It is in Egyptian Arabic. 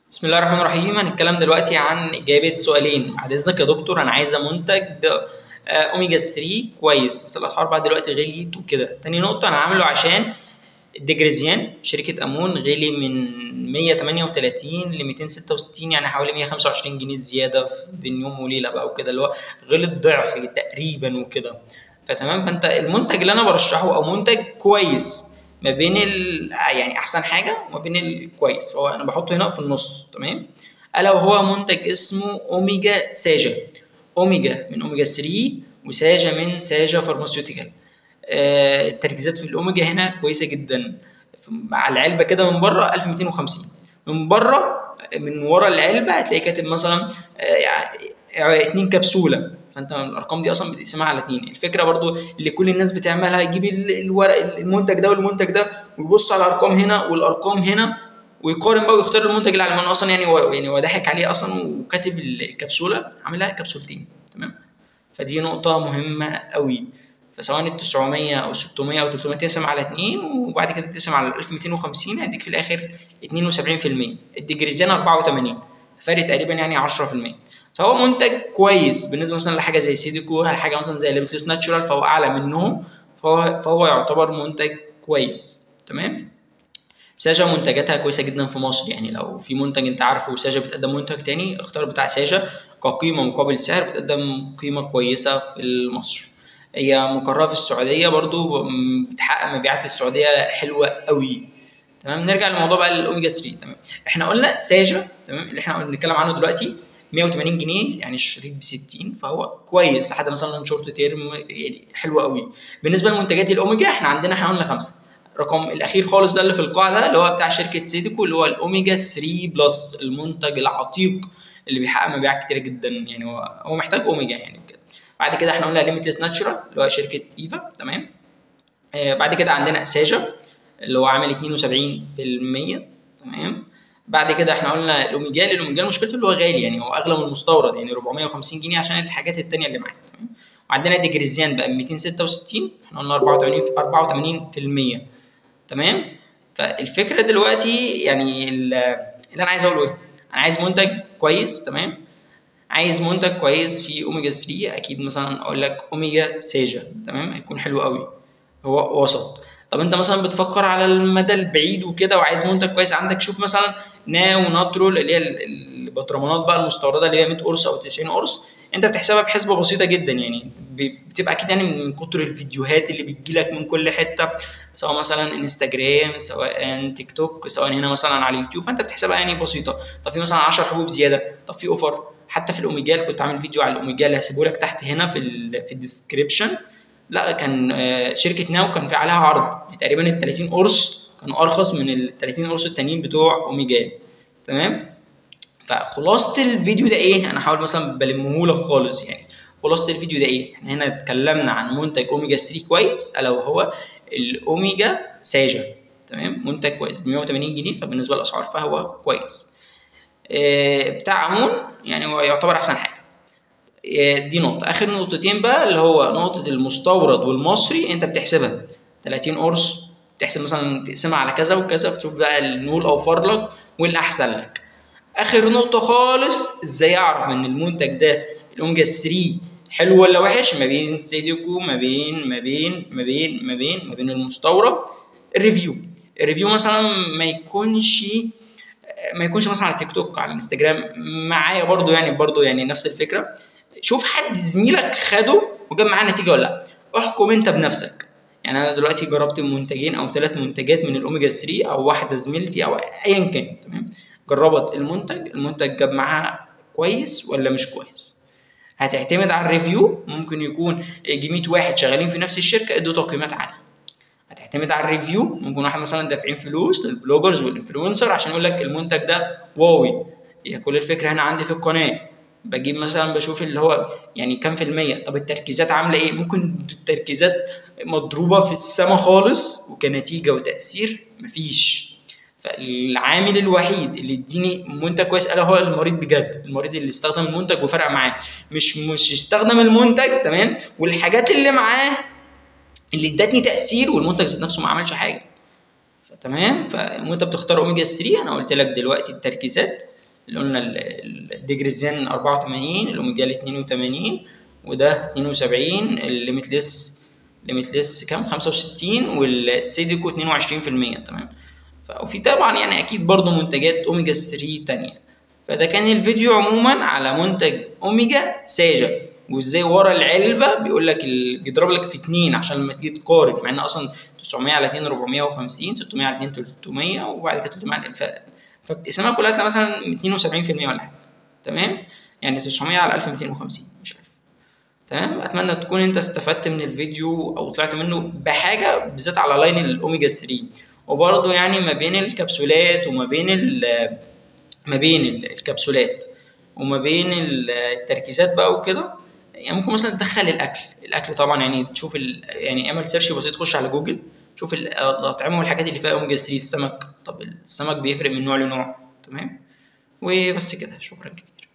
بسم الله الرحمن الرحيم هنتكلم دلوقتي عن إجابة سؤالين بعد إذنك يا دكتور أنا عايزة منتج آه، أوميجا 3 كويس بس الأسعار بعد دلوقتي غليت وكده تاني نقطة أنا عامله عشان الديجريزيان شركة أمون غلي من 138 ل 266 يعني حوالي 125 جنيه زيادة في بين يوم وليلة بقى وكده اللي هو غلط ضعف تقريبا وكده فتمام فأنت المنتج اللي أنا برشحه أو منتج كويس ما بين ال يعني احسن حاجه وما بين الكويس فهو انا بحطه هنا في النص تمام الا وهو منتج اسمه اوميجا ساجا اوميجا من اوميجا 3 وساجا من ساجا فارماسيوتيكال آه التركيزات في الاوميجا هنا كويسه جدا مع العلبه كده من بره 1250 من بره من ورا العلبه هتلاقي كاتب مثلا آه يعني اتنين كبسوله فانت الارقام دي اصلا بتقسمها على اتنين الفكره برضو اللي كل الناس بتعملها يجيب ال- الورق المنتج ده والمنتج ده ويبص على الارقام هنا والارقام هنا ويقارن بقى ويختار المنتج اللي على ما اصلا يعني هو يعني هو ضحك عليه اصلا وكاتب الكبسوله عاملها كبسولتين تمام فدي نقطه مهمه قوي فسواء ال 900 او 600 او 300 تقسم على 2 وبعد كده تقسم على 1250 هيديك في الاخر 72% الديجريزيان 84 فرق تقريبا يعني 10% فهو منتج كويس بالنسبه مثلا لحاجه زي سيديكو حاجه مثلا زي ليميتلس ناتشورال فهو اعلى منهم فهو فهو يعتبر منتج كويس تمام ساجا منتجاتها كويسه جدا في مصر يعني لو في منتج انت عارفه وساجا بتقدم منتج تاني اختار بتاع ساجا كقيمه مقابل سعر بتقدم قيمه كويسه في مصر هي مقرره في السعوديه برضو م- بتحقق مبيعات السعوديه حلوه قوي تمام نرجع لموضوع بقى الاوميجا 3 تمام احنا قلنا ساجا تمام اللي احنا بنتكلم عنه دلوقتي 180 جنيه يعني الشريط ب 60 فهو كويس لحد مثلا شورت تيرم يعني حلو قوي بالنسبه لمنتجات الاوميجا احنا عندنا احنا قلنا خمسه رقم الاخير خالص ده اللي في القاعده اللي هو بتاع شركه سيديكو اللي هو الاوميجا 3 بلس المنتج العتيق اللي بيحقق مبيعات كتير جدا يعني هو هو محتاج اوميجا يعني كده بعد كده احنا قلنا ليميتلس ناتشورال اللي هو شركه ايفا تمام آه بعد كده عندنا ساجا اللي هو عامل 72% تمام بعد كده احنا قلنا الاوميجال الاوميجال مشكلته اللي هو غالي يعني هو اغلى من المستورد يعني 450 جنيه عشان الحاجات التانية اللي معاه تمام وعندنا ديجريزيان بقى 266 احنا قلنا 84 84% تمام فالفكره دلوقتي يعني ال- اللي انا عايز اقوله ايه انا عايز منتج كويس تمام عايز منتج كويس فيه اوميجا 3 اكيد مثلا اقول لك اوميجا ساجا تمام هيكون حلو قوي هو وسط طب انت مثلا بتفكر على المدى البعيد وكده وعايز منتج كويس عندك شوف مثلا ناو ناترول اللي هي ال- البطرمانات بقى المستورده اللي هي 100 قرص او 90 قرص انت بتحسبها بحسبه بسيطه جدا يعني ب- بتبقى اكيد يعني من كتر الفيديوهات اللي بتجيلك من كل حته سواء مثلا انستجرام سواء تيك توك سواء هنا مثلا على اليوتيوب فانت بتحسبها يعني بسيطه طب في مثلا 10 حبوب زياده طب في اوفر حتى في الاوميجال كنت عامل فيديو على الاوميجال هسيبه لك تحت هنا في ال في الديسكريبشن لا كان آه، شركه ناو كان في عليها عرض يعني تقريبا ال 30 قرص كانوا ارخص من ال 30 قرص التانيين بتوع اوميجال تمام فخلاصه الفيديو ده ايه انا هحاول مثلا بلمهولك خالص يعني خلاصه الفيديو ده ايه احنا هنا اتكلمنا عن منتج اوميجا 3 كويس الا وهو الاوميجا ساجا تمام منتج كويس ب 180 جنيه فبالنسبه للاسعار فهو كويس آه، بتاع امون يعني هو يعتبر احسن حاجه آه، دي نقطة آخر نقطتين بقى اللي هو نقطة المستورد والمصري أنت بتحسبها 30 قرص تحسب مثلا تقسمها على كذا وكذا فتشوف بقى النول أوفر لك والأحسن لك آخر نقطة خالص إزاي أعرف إن المنتج ده الأوميجا 3 حلو ولا وحش ما بين سيديكو ما بين ما بين ما بين ما بين ما بين المستورد الريفيو الريفيو مثلا ما يكونش ما يكونش مثلا على تيك توك على الانستجرام معايا برضو يعني برضو يعني نفس الفكره شوف حد زميلك خده وجاب معاه نتيجه ولا لا احكم انت بنفسك يعني انا دلوقتي جربت منتجين او ثلاث منتجات من الاوميجا 3 او واحده زميلتي او ايا كان تمام جربت المنتج المنتج جاب معاها كويس ولا مش كويس هتعتمد على الريفيو ممكن يكون يجي 100 واحد شغالين في نفس الشركه ادوا تقييمات عاليه هتعتمد على الريفيو ممكن واحد مثلا دافعين فلوس للبلوجرز والانفلونسر عشان يقول لك المنتج ده واوي هي كل الفكره هنا عندي في القناه بجيب مثلا بشوف اللي هو يعني كام في المية طب التركيزات عاملة ايه ممكن التركيزات مضروبة في السما خالص وكنتيجة وتأثير مفيش فالعامل الوحيد اللي يديني منتج كويس الا هو المريض بجد المريض اللي استخدم المنتج وفرق معاه مش مش يستخدم المنتج تمام والحاجات اللي معاه اللي ادتني تاثير والمنتج ذات نفسه ما عملش حاجه فتمام فانت بتختار اوميجا 3 انا قلت لك دلوقتي التركيزات اللي قلنا الديجريزيان 84 الاوميجال 82 وده 72 الليميتلس ليميتلس كام 65 والسيديكو 22% تمام وفي طبعا يعني اكيد برضو منتجات اوميجا 3 تانية فده كان الفيديو عموما على منتج اوميجا ساجا وازاي ورا العلبه بيقول لك ال... بيضرب لك في اتنين عشان لما تيجي تقارن مع ان اصلا 900 على 2 450 600 على 2 300 وبعد كده 300 على ف... فابتسامه كلها تلاقي مثلا 72% ولا حاجه تمام يعني 900 على 1250 مش عارف تمام اتمنى تكون انت استفدت من الفيديو او طلعت منه بحاجه بالذات على لاين الاوميجا 3 وبرضه يعني ما بين الكبسولات وما بين ال ما بين الكبسولات وما بين التركيزات بقى وكده يعني ممكن مثلا تدخل الاكل الاكل طبعا يعني تشوف ال... يعني اعمل سيرش بسيط خش على جوجل شوف الاطعمه والحاجات اللي فيها اوميجا 3 السمك طب السمك بيفرق من نوع لنوع تمام وبس كده شكرا كتير